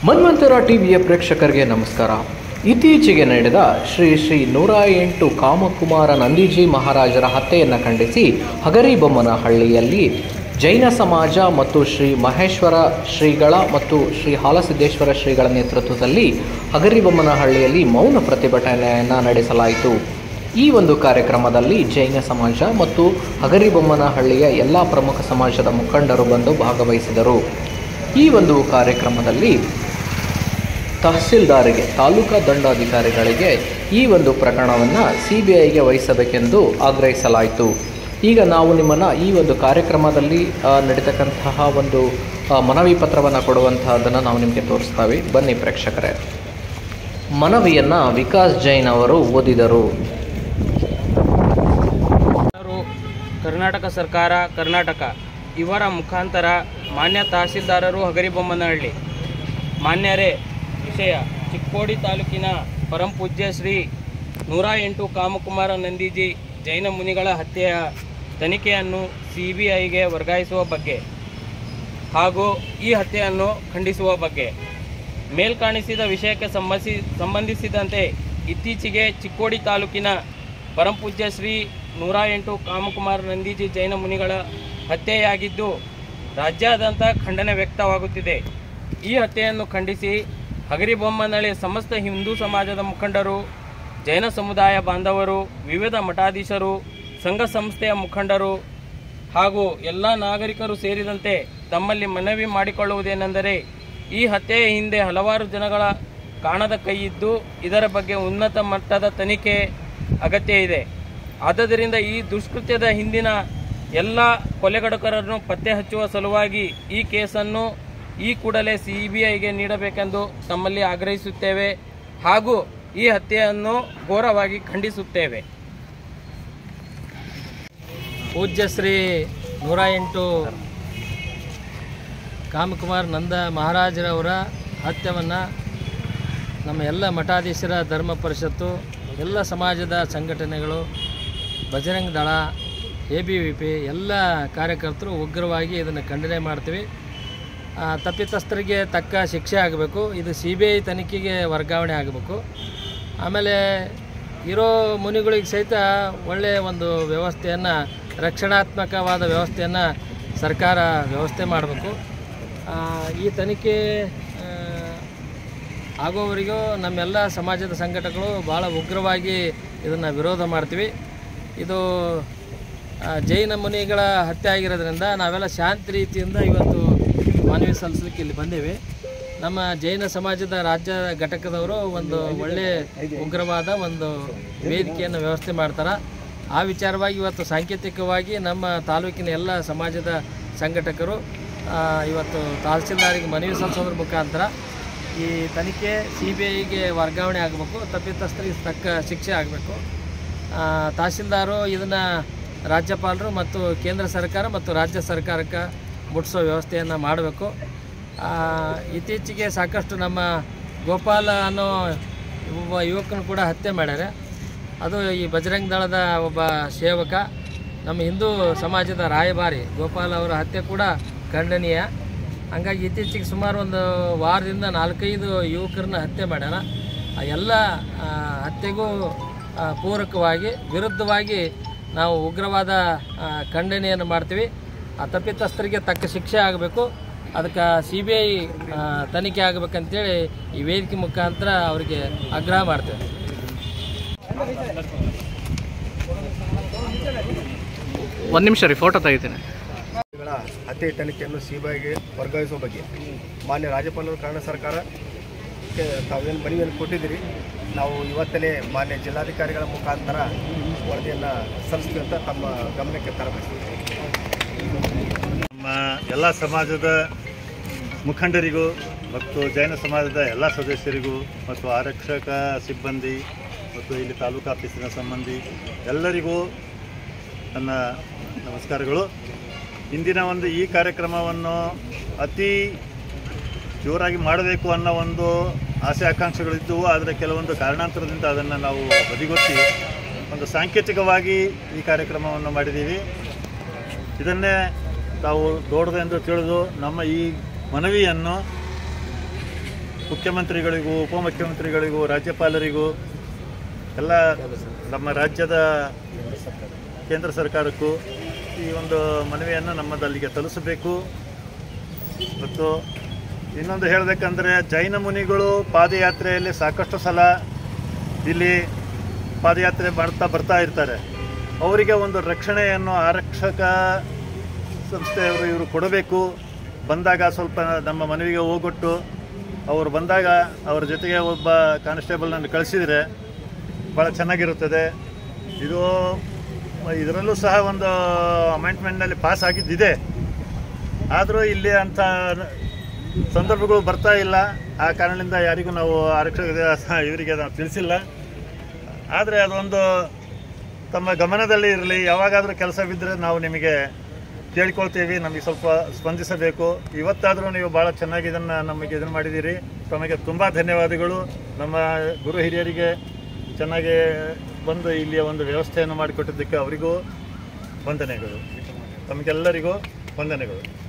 ಮನ್ವಂತರ ಟಿವಿಯ ಪ್ರೇಕ್ಷಕರಿಗೆ ನಮಸ್ಕಾರ ಇತ್ತೀಚೆಗೆ ನಡೆದ ಶ್ರೀ ಶ್ರೀ ನೂರ ಎಂಟು ಕಾಮಕುಮಾರ ನಂದೀಜಿ ಮಹಾರಾಜರ ಹತ್ಯೆಯನ್ನು ಖಂಡಿಸಿ ಹಗರಿಬೊಮ್ಮನಹಳ್ಳಿಯಲ್ಲಿ ಜೈನ ಸಮಾಜ ಮತ್ತು ಶ್ರೀ ಮಹೇಶ್ವರ ಶ್ರೀಗಳ ಮತ್ತು ಶ್ರೀ ಹಾಲಸಿದ್ದೇಶ್ವರ ಶ್ರೀಗಳ ನೇತೃತ್ವದಲ್ಲಿ ಹಗರಿಬೊಮ್ಮನಹಳ್ಳಿಯಲ್ಲಿ ಮೌನ ಪ್ರತಿಭಟನೆಯನ್ನು ನಡೆಸಲಾಯಿತು ಈ ಒಂದು ಕಾರ್ಯಕ್ರಮದಲ್ಲಿ ಜೈನ ಸಮಾಜ ಮತ್ತು ಹಗರಿಬೊಮ್ಮನಹಳ್ಳಿಯ ಎಲ್ಲ ಪ್ರಮುಖ ಸಮಾಜದ ಮುಖಂಡರು ಬಂದು ಭಾಗವಹಿಸಿದರು ಈ ಒಂದು ಕಾರ್ಯಕ್ರಮದಲ್ಲಿ ತಹಸೀಲ್ದಾರಿಗೆ ತಾಲೂಕಾ ದಂಡಾಧಿಕಾರಿಗಳಿಗೆ ಈ ಒಂದು ಪ್ರಕರಣವನ್ನು ಸಿ ಬಿ ಐಗೆ ವಹಿಸಬೇಕೆಂದು ಆಗ್ರಹಿಸಲಾಯಿತು ಈಗ ನಾವು ನಿಮ್ಮನ್ನು ಈ ಒಂದು ಕಾರ್ಯಕ್ರಮದಲ್ಲಿ ಆ, ನಡೀತಕ್ಕಂತಹ ಒಂದು ಆ, ಮನವಿ ಪತ್ರವನ್ನು ಕೊಡುವಂತಹದ್ದನ್ನು ನಾವು ನಿಮಗೆ ತೋರಿಸ್ತಾವೆ ಬನ್ನಿ ಪ್ರೇಕ್ಷಕರೇ ಮನವಿಯನ್ನು ವಿಕಾಸ್ ಜೈನ್ ಅವರು ಓದಿದರು ಅವರು ಕರ್ನಾಟಕ ಸರ್ಕಾರ ಕರ್ನಾಟಕ ಇವರ ಮುಖಾಂತರ ಮಾನ್ಯ ತಹಸೀಲ್ದಾರರು ಹಗರಿಬೊಮ್ಮನಹಳ್ಳಿ ಮಾನ್ಯರೇ ವಿಷಯ ಚಿಕ್ಕೋಡಿ ತಾಲೂಕಿನ ಪರಂಪೂಜ್ಯ ಶ್ರೀ ನೂರ ಎಂಟು ಕಾಮಕುಮಾರ ನಂದೀಜಿ ಜೈನ ಮುನಿಗಳ ಹತ್ಯೆಯ ತನಿಖೆಯನ್ನು ಸಿ ಬಿ ಐಗೆ ವರ್ಗಾಯಿಸುವ ಬಗ್ಗೆ ಹಾಗೂ ಈ ಹತ್ಯೆಯನ್ನು ಖಂಡಿಸುವ ಬಗ್ಗೆ ಮೇಲ್ಕಾಣಿಸಿದ ವಿಷಯಕ್ಕೆ ಸಂಬಂಧಿಸಿ ಸಂಬಂಧಿಸಿದಂತೆ ಇತ್ತೀಚೆಗೆ ಚಿಕ್ಕೋಡಿ ತಾಲೂಕಿನ ಪರಂಪೂಜ್ಯ ಶ್ರೀ ನೂರ ಎಂಟು ಕಾಮಕುಮಾರ ನಂದೀಜಿ ಜೈನ ಮುನಿಗಳ ಹತ್ಯೆಯಾಗಿದ್ದು ರಾಜ್ಯಾದ್ಯಂತ ಖಂಡನೆ ವ್ಯಕ್ತವಾಗುತ್ತಿದೆ ಈ ಹತ್ಯೆಯನ್ನು ಖಂಡಿಸಿ ಹಗರಿಬೊಮ್ಮನಹಳ್ಳಿ ಸಮಸ್ತ ಹಿಂದೂ ಸಮಾಜದ ಮುಖಂಡರು ಜೈನ ಸಮುದಾಯ ಬಾಂಧವರು ವಿವಿಧ ಮಠಾಧೀಶರು ಸಂಘ ಸಂಸ್ಥೆಯ ಮುಖಂಡರು ಹಾಗೂ ಎಲ್ಲ ನಾಗರಿಕರು ಸೇರಿದಂತೆ ತಮ್ಮಲ್ಲಿ ಮನವಿ ಮಾಡಿಕೊಳ್ಳುವುದೇನೆಂದರೆ ಈ ಹತ್ಯೆಯ ಹಿಂದೆ ಹಲವಾರು ಜನಗಳ ಕಾಣದ ಕೈ ಇದ್ದು ಇದರ ಬಗ್ಗೆ ಉನ್ನತ ಮಟ್ಟದ ತನಿಖೆ ಅಗತ್ಯ ಇದೆ ಆದ್ದರಿಂದ ಈ ದುಷ್ಕೃತ್ಯದ ಹಿಂದಿನ ಎಲ್ಲ ಕೊಲೆಗಡುಕರನ್ನು ಪತ್ತೆ ಹಚ್ಚುವ ಸಲುವಾಗಿ ಈ ಕೇಸನ್ನು ಈ ಕೂಡಲೇ ಸಿಬಿಐಗೆ ನೀಡಬೇಕೆಂದು ತಮ್ಮಲ್ಲಿ ಆಗ್ರಹಿಸುತ್ತೇವೆ ಹಾಗೂ ಈ ಹತ್ಯೆಯನ್ನು ಘೋರವಾಗಿ ಖಂಡಿಸುತ್ತೇವೆ ಪೂಜ್ಯ ಶ್ರೀ ನೂರ ಎಂಟು ಕಾಮಕುಮಾರ್ ನಂದ ಮಹಾರಾಜರವರ ಹತ್ಯವನ್ನು ನಮ್ಮ ಎಲ್ಲ ಮಠಾಧೀಶರ ಧರ್ಮ ಪರಿಷತ್ತು ಎಲ್ಲ ಸಮಾಜದ ಸಂಘಟನೆಗಳು ಬಜರಂಗ್ ದಳ ಎ ಬಿ ವಿ ಪಿ ಎಲ್ಲ ಕಾರ್ಯಕರ್ತರು ಉಗ್ರವಾಗಿ ಇದನ್ನು ಖಂಡನೆ ಮಾಡ್ತೀವಿ ಆ, ತಪ್ಪಿತಸ್ಥರಿಗೆ ತಕ್ಕ ಶಿಕ್ಷೆ ಆಗಬೇಕು ಇದು ಸಿ ಬಿ ಐ ತನಿಖೆಗೆ ವರ್ಗಾವಣೆ ಆಗಬೇಕು ಆಮೇಲೆ ಇರೋ ಮುನಿಗಳಿಗೆ ಸಹಿತ ಒಳ್ಳೆಯ ಒಂದು ವ್ಯವಸ್ಥೆಯನ್ನು ರಕ್ಷಣಾತ್ಮಕವಾದ ವ್ಯವಸ್ಥೆಯನ್ನು ಸರ್ಕಾರ ವ್ಯವಸ್ಥೆ ಮಾಡಬೇಕು ಈ ತನಿಖೆ ಆ, ಆಗೋವರೆಗೂ ನಮ್ಮೆಲ್ಲ ಸಮಾಜದ ಸಂಘಟನೆಗಳು ಭಾಳ ಉಗ್ರವಾಗಿ ಇದನ್ನು ವಿರೋಧ ಮಾಡ್ತೀವಿ ಇದು ಆ, ಜೈನ ಮುನಿಗಳ ಹತ್ಯೆ ಆಗಿರೋದ್ರಿಂದ ನಾವೆಲ್ಲ ಶಾಂತಿ ರೀತಿಯಿಂದ ಇವತ್ತು ಮನವಿ ಸಲ್ಲಿಸಲಿಕ್ಕೆ ಇಲ್ಲಿ ಬಂದೇವೆ ನಮ್ಮ ಜೈನ ಸಮಾಜದ ರಾಜ್ಯ ಘಟಕದವರು ಒಂದು ಒಳ್ಳೆ ಉಗ್ರವಾದ ಒಂದು ವೇದಿಕೆಯನ್ನು ವ್ಯವಸ್ಥೆ ಮಾಡ್ತಾರೆ ಆ ವಿಚಾರವಾಗಿ ಇವತ್ತು ಸಾಂಕೇತಿಕವಾಗಿ ನಮ್ಮ ತಾಲೂಕಿನ ಎಲ್ಲ ಸಮಾಜದ ಸಂಘಟಕರು ಆ, ಇವತ್ತು ತಹಸೀಲ್ದಾರಿಗೆ ಮನವಿ ಸಲ್ಲಿಸೋದ್ರ ಮುಖಾಂತರ ಈ ತನಿಖೆ ಸಿ ಬಿ ಐಗೆ ವರ್ಗಾವಣೆ ಆಗಬೇಕು ತಪ್ಪಿತಸ್ಥರಿಗೆ ತಕ್ಕ ಶಿಕ್ಷೆ ಆಗಬೇಕು ತಹಸೀಲ್ದಾರು ಇದನ್ನು ರಾಜ್ಯಪಾಲರು ಮತ್ತು ಕೇಂದ್ರ ಸರ್ಕಾರ ಮತ್ತು ರಾಜ್ಯ ಸರ್ಕಾರಕ್ಕೆ ಮುಟ್ಟಿಸೋ ವ್ಯವಸ್ಥೆಯನ್ನು ಮಾಡಬೇಕು ಆ, ಇತ್ತೀಚೆಗೆ ಸಾಕಷ್ಟು ನಮ್ಮ ಗೋಪಾಲ ಅನ್ನೋ ಒಬ್ಬ ಯುವಕನ ಕೂಡ ಹತ್ಯೆ ಮಾಡ್ಯಾರೆ ಅದು ಈ ಬಜರಂಗ್ ದಳದ ಒಬ್ಬ ಸೇವಕ ನಮ್ಮ ಹಿಂದೂ ಸಮಾಜದ ರಾಯಭಾರಿ ಗೋಪಾಲ್ ಅವರ ಹತ್ಯೆ ಕೂಡ ಖಂಡನೀಯ ಹಂಗಾಗಿ ಇತ್ತೀಚೆಗೆ ಸುಮಾರು ಒಂದು ವಾರದಿಂದ ನಾಲ್ಕೈದು ಯುವಕರನ್ನ ಹತ್ಯೆ ಮಾಡ್ಯಾರ ಆ ಎಲ್ಲ ಆ, ಹತ್ಯೆಗೂ ಆ, ಪೂರಕವಾಗಿ ವಿರುದ್ಧವಾಗಿ ನಾವು ಉಗ್ರವಾದ ಆ, ಖಂಡನೆಯನ್ನು ಮಾಡ್ತೀವಿ ಆ ತಪ್ಪಿತಸ್ಥರಿಗೆ ತಕ್ಕ ಶಿಕ್ಷೆ ಆಗಬೇಕು ಅದಕ್ಕೆ ಸಿ ಬಿ ಐ ತನಿಖೆ ಆಗಬೇಕಂತೇಳಿ ಈ ವೇದಿಕೆ ಮುಖಾಂತರ ಅವರಿಗೆ ಆಗ್ರಹ ಮಾಡ್ತೇವೆ ಒಂದು ನಿಮಿಷ ರೀ ಫೋಟೋ ತೆಗಿತೀನಿ ಗಳ ಹತ್ಯೆ ತನಿಖೆಯನ್ನು ಸಿಬಿಐಗೆ ವರ್ಗಾಯಿಸುವ ಬಗ್ಗೆ ಮಾನ್ಯ ರಾಜ್ಯಪಾಲರು ಕನ್ನಡ ಸರ್ಕಾರ ಕ್ಕೆ ತಾವೇನು ಮನವಿಯನ್ನು ಕೊಟ್ಟಿದ್ದೀರಿ ನಾವು ಇವತ್ತನೇ ಮಾನ್ಯ ಜಿಲ್ಲಾಧಿಕಾರಿಗಳ ಮುಖಾಂತರ ವರದಿಯನ್ನು ಸಲ್ಲಿಸ್ತೀವಿ ಅಂತ ತಮ್ಮ ಗಮನಕ್ಕೆ ತರಬೇಕು ನಮ್ಮ ಎಲ್ಲ ಸಮಾಜದ ಮುಖಂಡರಿಗೂ ಮತ್ತು ಜೈನ ಸಮಾಜದ ಎಲ್ಲ ಸದಸ್ಯರಿಗೂ ಮತ್ತು ಆರಕ್ಷಕ ಸಿಬ್ಬಂದಿ ಮತ್ತು ಇಲ್ಲಿ ತಾಲೂಕು ಆಫೀಸಿನ ಸಂಬಂಧಿ ಎಲ್ಲರಿಗೂ ನನ್ನ ನಮಸ್ಕಾರಗಳು ಇಂದಿನ ಒಂದು ಈ ಕಾರ್ಯಕ್ರಮವನ್ನು ಅತಿ ಜೋರಾಗಿ ಮಾಡಬೇಕು ಅನ್ನೋ ಒಂದು ಆಸೆ ಆಕಾಂಕ್ಷೆಗಳಿದ್ದವು ಆದರೆ ಕೆಲವೊಂದು ಕಾರಣಾಂತರದಿಂದ ಅದನ್ನು ನಾವು ಬದಿಗೊತ್ತಿ ಒಂದು ಸಾಂಕೇತಿಕವಾಗಿ ಈ ಕಾರ್ಯಕ್ರಮವನ್ನು ಮಾಡಿದ್ದೀವಿ ಇದನ್ನೇ ತಾವು ದೊಡ್ಡದೆಂದು ತಿಳಿದು ನಮ್ಮ ಈ ಮನವಿಯನ್ನು ಮುಖ್ಯಮಂತ್ರಿಗಳಿಗೂ ಉಪಮುಖ್ಯಮಂತ್ರಿಗಳಿಗೂ ರಾಜ್ಯಪಾಲರಿಗೂ ಎಲ್ಲ ನಮ್ಮ ರಾಜ್ಯದ ಕೇಂದ್ರ ಸರ್ಕಾರಕ್ಕೂ ಈ ಒಂದು ಮನವಿಯನ್ನು ನಮ್ಮದಲ್ಲಿಗೆ ತಲುಪಿಸಬೇಕು ಮತ್ತು ಇನ್ನೊಂದು ಹೇಳಬೇಕಂದ್ರೆ ಜೈನ ಮುನಿಗಳು ಪಾದಯಾತ್ರೆಯಲ್ಲಿ ಸಾಕಷ್ಟು ಸಲ ಇಲ್ಲಿ ಪಾದಯಾತ್ರೆ ಮಾಡ್ತಾ ಬರ್ತಾ ಇರ್ತಾರೆ ಅವರಿಗೆ ಒಂದು ರಕ್ಷಣೆಯನ್ನು ಆರಕ್ಷಕ ಸಂಸ್ಥೆಯವರು ಇವರು ಕೊಡಬೇಕು ಬಂದಾಗ ಸ್ವಲ್ಪ ನಮ್ಮ ಮನವಿಗೆ ಹೋಗೊಟ್ಟು ಅವರು ಬಂದಾಗ ಅವ್ರ ಜೊತೆಗೆ ಒಬ್ಬ ಕಾನ್ಸ್ಟೇಬಲ್ನನ್ನು ಕಳಿಸಿದರೆ ಭಾಳ ಚೆನ್ನಾಗಿರುತ್ತದೆ ಇದು ಇದರಲ್ಲೂ ಸಹ ಒಂದು ಅಮೆಂಡ್ಮೆಂಟ್ನಲ್ಲಿ ಪಾಸ್ ಆಗಿದ್ದಿದೆ ಆದರೂ ಇಲ್ಲಿ ಅಂಥ ಸಂದರ್ಭಗಳು ಬರ್ತಾ ಇಲ್ಲ ಆ ಕಾರಣದಿಂದ ಯಾರಿಗೂ ನಾವು ಆರಕ್ಷಕ ಇವರಿಗೆ ನಾವು ತಿಳಿಸಿಲ್ಲ ಆದರೆ ಅದೊಂದು ತಮ್ಮ ಗಮನದಲ್ಲಿ ಇರಲಿ ಯಾವಾಗಾದರೂ ಕೆಲಸ ಬಿದ್ದರೆ ನಾವು ನಿಮಗೆ ಕೇಳ್ಕೊಳ್ತೀವಿ ನಮಗೆ ಸ್ವಲ್ಪ ಸ್ಪಂದಿಸಬೇಕು ಇವತ್ತಾದರೂ ನೀವು ಭಾಳ ಚೆನ್ನಾಗಿ ಇದನ್ನು ನಮಗೆ ಇದನ್ನು ಮಾಡಿದ್ದೀರಿ ತಮಗೆ ತುಂಬ ಧನ್ಯವಾದಗಳು ನಮ್ಮ ಗುರು ಹಿರಿಯರಿಗೆ ಚೆನ್ನಾಗಿ ಬಂದು ಇಲ್ಲಿಯ ಒಂದು ವ್ಯವಸ್ಥೆಯನ್ನು ಮಾಡಿಕೊಟ್ಟಿದ್ದಕ್ಕೆ ಅವರಿಗೂ ವಂದನೆಗಳು ತಮಗೆಲ್ಲರಿಗೂ ವಂದನೆಗಳು